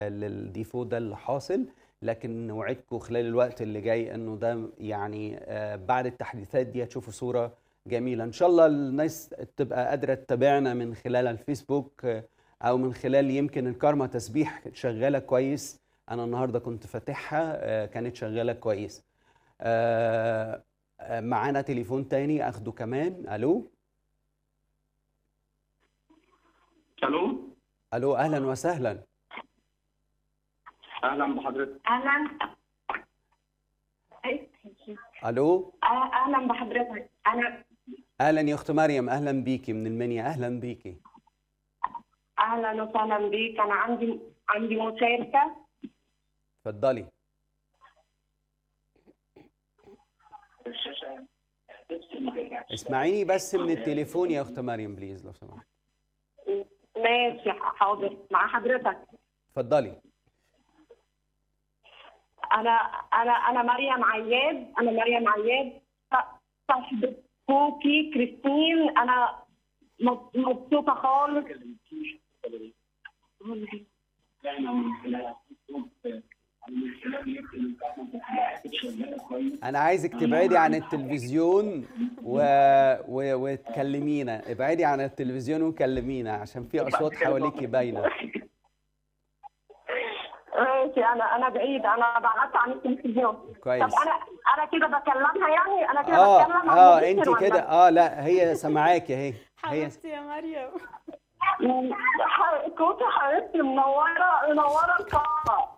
للديفو ده اللي حاصل لكن نوعدكم خلال الوقت اللي جاي انه ده يعني آه، بعد التحديثات دي هتشوفوا صوره جميله ان شاء الله الناس تبقى قادره تتابعنا من خلال الفيسبوك آه، او من خلال يمكن الكارما تسبيح شغاله كويس انا النهارده كنت فاتحها آه، كانت شغاله كويس آه، آه، معانا تليفون تاني اخده كمان الو الو الو اهلا وسهلا اهلا بحضرتك اهلا الو آه، اهلا بحضرتك انا اهلا يا اخت مريم اهلا بيكي من المنيا اهلا بيكي اهلا وسهلا بيك انا عندي عندي مشاركه اتفضلي اسمعيني بس من التليفون يا اخت مريم بليز لو سمحت ماشي حاضر مع حضرتك اتفضلي انا انا انا مريم عياد انا مريم عياد ص- صاحبة كوكي كريستين انا مب- مبسوطه خالص انا عايزك تبعدي عن التلفزيون و... و... وتكلمينا ابعدي عن التلفزيون وكلمينا عشان في اصوات حواليكي باينه ماشي انا انا بعيد انا بعدت عن التلفزيون كويس طب انا انا كده بكلمها يعني انا كده اه بتكلم عن اه المذكر انت ولا؟ كده اه لا هي سامعاكي اهي هي حبيبتي يا مريم ح- كوكي حبيبتي منوره منوره القاعه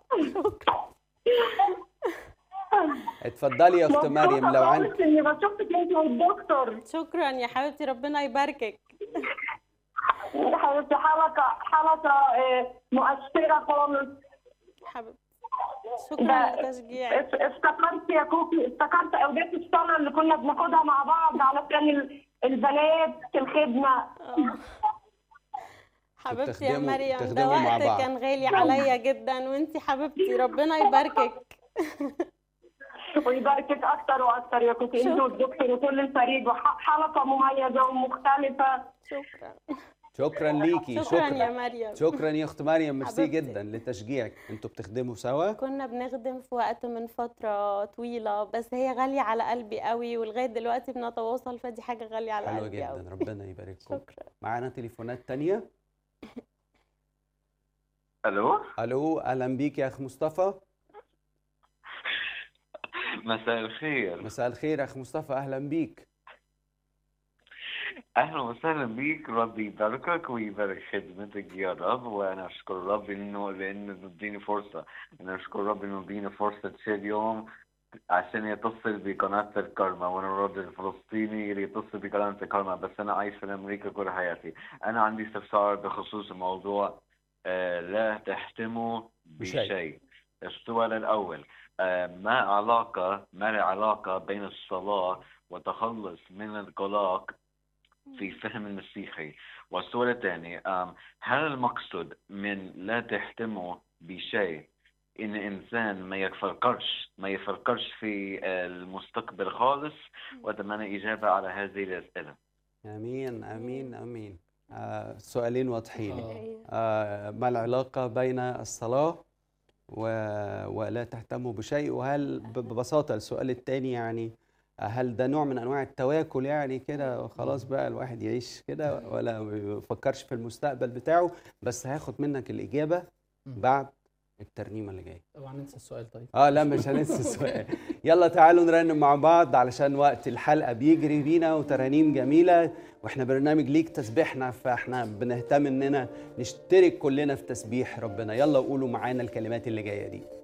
اتفضلي يا اخت مريم لو عندك عندك اني بشوفك انت والدكتور شكرا يا حبيبتي ربنا يباركك يا حبيبتي حلقه حلقه آه، مؤثره خالص حبيبتي ده- شكرا لتشجيعك اف- افتكرت يا كوكي افتكرت اوقات السنه اللي كنا بناخدها مع بعض علشان ال- البنات في الخدمه آه. حبيبتي يا بتخدموا- مريم ده بتخدموا مع وقت بعض. كان غالي عليا جدا وانتي حبيبتي ربنا يباركك ويباركك اكتر واكتر يا كوكي انت شكرا. والدكتور وكل الفريق وحلقه مميزه ومختلفه شكرا شكرا ليكي شكرا يا شكرا مريم شكرا يا اخت مريم ميرسي حبيبتي. جدا لتشجيعك انتوا بتخدموا سوا كنا بنخدم في وقت من فترة طويلة بس هي غالية على قلبي قوي ولغاية دلوقتي بنتواصل فدي حاجة غالية على حلوة قلبي قوي جدا ربنا يبارككم شكرا معانا تليفونات تانية الو الو اهلا بيك يا اخ مصطفى مساء الخير مساء الخير يا اخ مصطفى اهلا بيك اهلا وسهلا بيك ربي يباركك ويبارك خدمتك يا رب وانا اشكر رب انه لانه اديني فرصه انا اشكر رب انه اديني فرصه شي اليوم عشان يتصل بقناة الكرمة وانا الراجل الفلسطيني اللي يتصل بقناة الكرمة بس انا عايش في امريكا كل حياتي انا عندي استفسار بخصوص موضوع آه لا تحتموا بشيء. بشيء السؤال الاول آه ما علاقة ما العلاقة بين الصلاة والتخلص من القلق في فهم المسيحي والسؤال الثاني آم، هل المقصود من لا تهتموا بشيء إن إنسان ما يفكرش ما يفكرش في آه، المستقبل خالص وأتمنى إجابة على هذه الأسئلة امين امين امين آه سؤالين واضحين أيوة. آه ما العلاقة بين الصلاة و... ولا تهتموا بشيء وهل ب- ببساطة السؤال الثاني يعني هل ده نوع من انواع التواكل يعني كده خلاص بقى الواحد يعيش كده ولا ما بيفكرش في المستقبل بتاعه بس هاخد منك الإجابة بعد الترنيمة اللي جايه طبعا ننسى السؤال طيب اه لا مش هننسى السؤال يلا تعالوا نرنم مع بعض علشان وقت الحلقه بيجري بينا وترانيم جميله واحنا برنامج ليك تسبيحنا فاحنا بنهتم اننا نشترك كلنا في تسبيح ربنا يلا قولوا معانا الكلمات اللي جايه دي